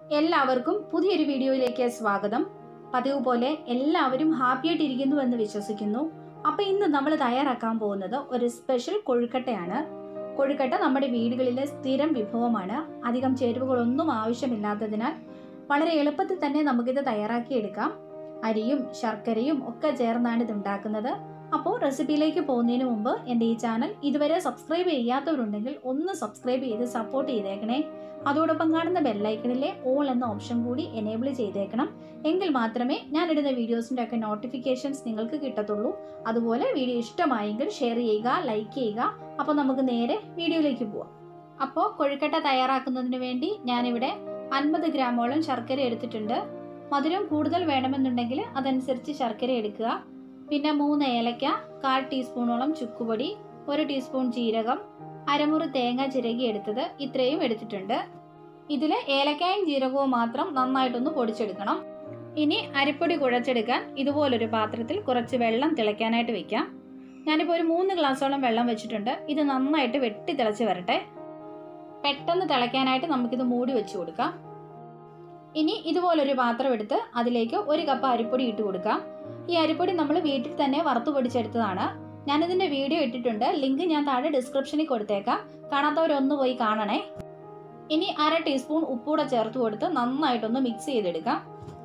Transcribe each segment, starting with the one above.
എല്ലാവർക്കും പുതിയൊരു വീഡിയോയിലേക്ക് സ്വാഗതം പതിവ് പോലെ എല്ലാവരും ഹാപ്പി ആയിട്ടിരിക്കുന്നു എന്ന് വിശ്വസിക്കുന്നു അപ്പോൾ ഇന്ന് നമ്മൾ തയ്യാറാക്കാൻ പോകുന്നത് ഒരു സ്പെഷ്യൽ കൊഴുക്കട്ടയാണ് കൊഴുക്കട്ട നമ്മുടെ വീടുകളിലെ സ്ഥിരം വിഭവമാണ് അധികം ചേരുവകളൊന്നും ആവശ്യമില്ലാത്തതിനാൽ വളരെ എളുപ്പത്തിൽ തന്നെ നമുക്കിത് തയ്യാറാക്കിയെടുക്കാം അരിയും ശർക്കരയും ഒക്കെ ചേർന്നാണ് ഇത് ഉണ്ടാക്കുന്നത് അപ്പോൾ റെസിപ്പിയിലേക്ക് പോകുന്നതിന് മുമ്പ് എൻ്റെ ഈ ചാനൽ ഇതുവരെ സബ്സ്ക്രൈബ് ചെയ്യാത്തവരുണ്ടെങ്കിൽ ഒന്ന് സബ്സ്ക്രൈബ് ചെയ്ത് സപ്പോർട്ട് ചെയ്തേക്കണേ അതോടൊപ്പം കാണുന്ന ബെല്ലൈക്കണിലെ ഓൾ എന്ന ഓപ്ഷൻ കൂടി എനേബിൾ ചെയ്തേക്കണം എങ്കിൽ മാത്രമേ ഞാനിടുന്ന വീഡിയോസിൻ്റെ ഒക്കെ നോട്ടിഫിക്കേഷൻസ് നിങ്ങൾക്ക് കിട്ടത്തുള്ളൂ അതുപോലെ വീഡിയോ ഇഷ്ടമായെങ്കിൽ ഷെയർ ചെയ്യുക ലൈക്ക് ചെയ്യുക അപ്പോൾ നമുക്ക് നേരെ വീഡിയോയിലേക്ക് പോവാം അപ്പോൾ കൊഴുക്കട്ട തയ്യാറാക്കുന്നതിന് വേണ്ടി ഞാനിവിടെ അൻപത് ഗ്രാമോളം ശർക്കര എടുത്തിട്ടുണ്ട് മധുരം കൂടുതൽ വേണമെന്നുണ്ടെങ്കിൽ അതനുസരിച്ച് ശർക്കര എടുക്കുക പിന്നെ മൂന്ന് ഏലക്ക കാൽ ടീസ്പൂണോളം ചുക്കുപൊടി ഒരു ടീസ്പൂൺ ജീരകം അരമുറി തേങ്ങ ചിരകി എടുത്തത് ഇത്രയും എടുത്തിട്ടുണ്ട് ഇതിൽ ഏലക്കായും ജീരകവും മാത്രം നന്നായിട്ടൊന്ന് പൊടിച്ചെടുക്കണം ഇനി അരിപ്പൊടി കുഴച്ചെടുക്കാൻ ഇതുപോലൊരു പാത്രത്തിൽ കുറച്ച് വെള്ളം തിളയ്ക്കാനായിട്ട് വെക്കാം ഞാനിപ്പോൾ ഒരു മൂന്ന് ഗ്ലാസ്സോളം വെള്ളം വെച്ചിട്ടുണ്ട് ഇത് നന്നായിട്ട് വെട്ടി തിളച്ച് വരട്ടെ പെട്ടെന്ന് തിളയ്ക്കാനായിട്ട് നമുക്കിത് മൂടി വെച്ച് കൊടുക്കാം ഇനി ഇതുപോലൊരു പാത്രം എടുത്ത് അതിലേക്ക് ഒരു കപ്പ് അരിപ്പൊടി ഇട്ട് കൊടുക്കാം ഈ അരിപ്പൊടി നമ്മൾ വീട്ടിൽ തന്നെ വറുത്ത് പൊടിച്ചെടുത്തതാണ് ഞാനിതിൻ്റെ വീഡിയോ ഇട്ടിട്ടുണ്ട് ലിങ്ക് ഞാൻ താഴെ ഡിസ്ക്രിപ്ഷനിൽ കൊടുത്തേക്കാം കാണാത്തവരൊന്ന് പോയി കാണണേ ഇനി അര ടീസ്പൂൺ ഉപ്പൂടെ ചേർത്ത് കൊടുത്ത് നന്നായിട്ടൊന്ന് മിക്സ് ചെയ്തെടുക്കാം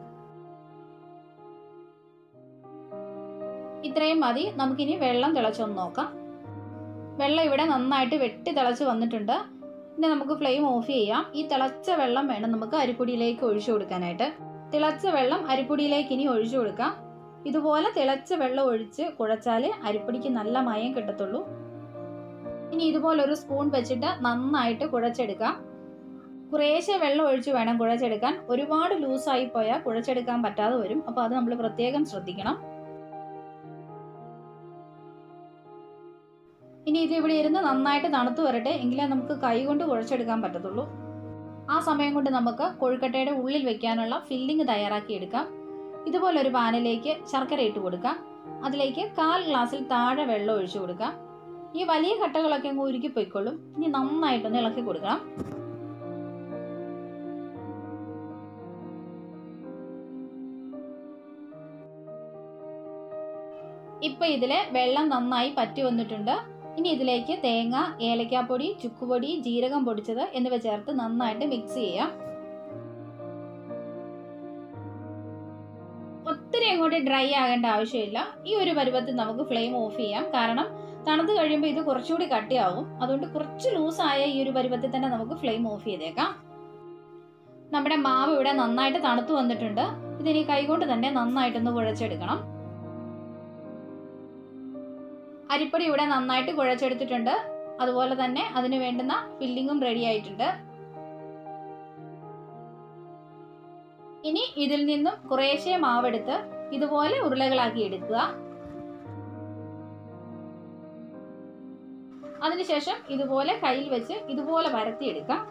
ഇത്രയും മതി നമുക്കിനി വെള്ളം തിളച്ചൊന്ന് നോക്കാം വെള്ളം ഇവിടെ നന്നായിട്ട് വെട്ടി തിളച്ച് വന്നിട്ടുണ്ട് ഇനി നമുക്ക് ഫ്ലെയിം ഓഫ് ചെയ്യാം ഈ തിളച്ച വെള്ളം വേണം നമുക്ക് അരിപ്പൊടിയിലേക്ക് ഒഴിച്ചു കൊടുക്കാനായിട്ട് തിളച്ച വെള്ളം അരിപ്പൊടിയിലേക്ക് ഇനി ഒഴിച്ചു കൊടുക്കാം ഇതുപോലെ തിളച്ച വെള്ളം ഒഴിച്ച് കുഴച്ചാൽ അരിപ്പൊടിക്ക് നല്ല മയം കിട്ടത്തുള്ളൂ ഇനി ഇതുപോലെ ഒരു സ്പൂൺ വെച്ചിട്ട് നന്നായിട്ട് കുഴച്ചെടുക്കാം കുറേശ്ശെ വെള്ളം ഒഴിച്ച് വേണം കുഴച്ചെടുക്കാൻ ഒരുപാട് ലൂസായി പോയാൽ കുഴച്ചെടുക്കാൻ പറ്റാതെ വരും അപ്പോൾ അത് നമ്മൾ പ്രത്യേകം ശ്രദ്ധിക്കണം ഇനി ഇത് ഇവിടെ ഇരുന്ന് നന്നായിട്ട് തണുത്ത് വരട്ടെ എങ്കിലേ നമുക്ക് കൈ കൊണ്ട് കുഴച്ചെടുക്കാൻ പറ്റത്തുള്ളൂ ആ സമയം കൊണ്ട് നമുക്ക് കൊഴുക്കട്ടയുടെ ഉള്ളിൽ വെക്കാനുള്ള ഫില്ലിംഗ് തയ്യാറാക്കിയെടുക്കാം ഇതുപോലെ ഒരു പാനിലേക്ക് ശർക്കര ഇട്ട് കൊടുക്കാം അതിലേക്ക് കാൽ ഗ്ലാസ്സിൽ താഴെ വെള്ളം ഒഴിച്ചു കൊടുക്കാം ഈ വലിയ കട്ടകളൊക്കെ അങ്ങ് ഉരുക്കി പൊയ്ക്കൊള്ളും ഇനി നന്നായിട്ടൊന്ന് ഇളക്കി കൊടുക്കണം ഇപ്പൊ ഇതില് വെള്ളം നന്നായി പറ്റി വന്നിട്ടുണ്ട് ഇനി ഇതിലേക്ക് തേങ്ങ ഏലക്കാപ്പൊടി ചുക്കുപൊടി ജീരകം പൊടിച്ചത് എന്നിവ ചേർത്ത് നന്നായിട്ട് മിക്സ് ചെയ്യാം ഒത്തിരി അങ്ങോട്ട് ഡ്രൈ ആകേണ്ട ആവശ്യമില്ല ഈ ഒരു പരുവത്തിൽ നമുക്ക് ഫ്ലെയിം ഓഫ് ചെയ്യാം കാരണം തണുത്ത് കഴിയുമ്പോൾ ഇത് കുറച്ചുകൂടി കട്ടിയാവും അതുകൊണ്ട് കുറച്ച് ലൂസായ ഈ ഒരു പരുവത്തിൽ തന്നെ നമുക്ക് ഫ്ലെയിം ഓഫ് ചെയ്തേക്കാം നമ്മുടെ മാവ് ഇവിടെ നന്നായിട്ട് തണുത്ത് വന്നിട്ടുണ്ട് ഇതിനി കൈകൊണ്ട് തന്നെ നന്നായിട്ടൊന്ന് കുഴച്ചെടുക്കണം അരിപ്പൊടി ഇവിടെ നന്നായിട്ട് കുഴച്ചെടുത്തിട്ടുണ്ട് അതുപോലെ തന്നെ അതിന് വേണ്ടുന്ന ഫില്ലിങ്ങും റെഡി ആയിട്ടുണ്ട് ഇനി ഇതിൽ നിന്നും കുറേശ്ശെ മാവെടുത്ത് ഇതുപോലെ ഉരുളകളാക്കി എടുക്കുക അതിനുശേഷം ഇതുപോലെ കയ്യിൽ വെച്ച് ഇതുപോലെ പരത്തിയെടുക്കാം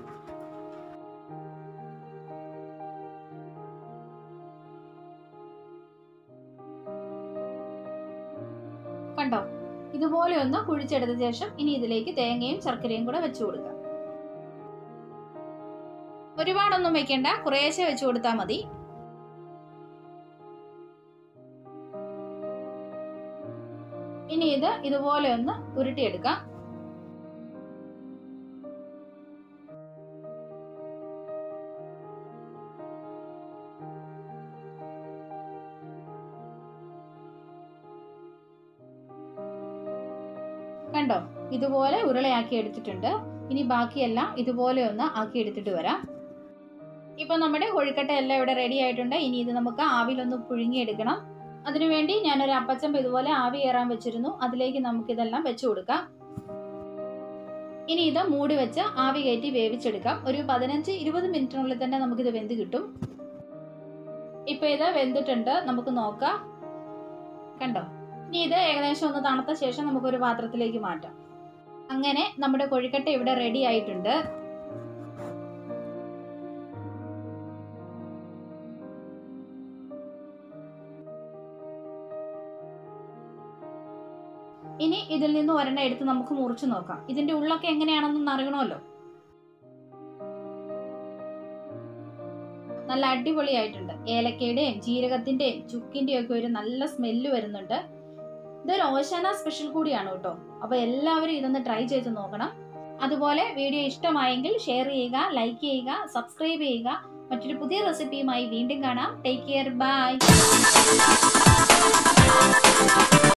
കണ്ടോ ഇതുപോലെ ഒന്ന് കുഴിച്ചെടുത്ത ശേഷം ഇനി ഇതിലേക്ക് തേങ്ങയും ശർക്കരയും കൂടെ വെച്ചു കൊടുക്കാം ഒരുപാടൊന്നും വെക്കണ്ട കുറേശ്ശെ വെച്ചു കൊടുത്താൽ മതി ഇനി ഇത് ഇതുപോലെ ഒന്ന് ഉരുട്ടിയെടുക്കാം കണ്ടോ ഇതുപോലെ ഉരുളയാക്കി എടുത്തിട്ടുണ്ട് ഇനി ബാക്കിയെല്ലാം ഇതുപോലെ ഒന്ന് ആക്കി എടുത്തിട്ട് വരാം ഇപ്പൊ നമ്മുടെ കൊഴുക്കട്ട എല്ലാം ഇവിടെ റെഡി ആയിട്ടുണ്ട് ഇനി ഇത് നമുക്ക് ആവിലൊന്ന് പുഴുങ്ങിയെടുക്കണം അതിനുവേണ്ടി ഞാനൊരു അപ്പച്ചമ്പ് ഇതുപോലെ ആവി കയറാൻ വെച്ചിരുന്നു അതിലേക്ക് നമുക്ക് ഇതെല്ലാം വെച്ചു കൊടുക്കാം ഇനി ഇത് മൂടി വെച്ച് ആവി കയറ്റി വേവിച്ചെടുക്കാം ഒരു പതിനഞ്ച് ഇരുപത് മിനിറ്റിനുള്ളിൽ തന്നെ നമുക്കിത് വെന്ത് കിട്ടും ഇപ്പൊ ഇത് വെന്തിട്ടുണ്ട് നമുക്ക് നോക്കാം കണ്ടോ ഇനി ഇത് ഏകദേശം ഒന്ന് തണുത്ത ശേഷം നമുക്കൊരു പാത്രത്തിലേക്ക് മാറ്റാം അങ്ങനെ നമ്മുടെ കൊഴുക്കട്ട ഇവിടെ റെഡി ആയിട്ടുണ്ട് ഇനി ഇതിൽ നിന്ന് ഒരെണ്ണം എടുത്ത് നമുക്ക് മുറിച്ചു നോക്കാം ഇതിന്റെ ഉള്ളൊക്കെ എങ്ങനെയാണെന്നൊന്ന് അറിയണമല്ലോ നല്ല അടിപൊളിയായിട്ടുണ്ട് ഏലക്കയുടെയും ജീരകത്തിന്റെയും ചുക്കിന്റെയും ഒക്കെ ഒരു നല്ല സ്മെല്ല് വരുന്നുണ്ട് ഇതൊരു ഓശാന സ്പെഷ്യൽ കൂടിയാണ് കേട്ടോ അപ്പൊ എല്ലാവരും ഇതൊന്ന് ട്രൈ ചെയ്ത് നോക്കണം അതുപോലെ വീഡിയോ ഇഷ്ടമായെങ്കിൽ ഷെയർ ചെയ്യുക ലൈക്ക് ചെയ്യുക സബ്സ്ക്രൈബ് ചെയ്യുക മറ്റൊരു പുതിയ റെസിപ്പിയുമായി വീണ്ടും കാണാം ടേക്ക് കെയർ ബൈ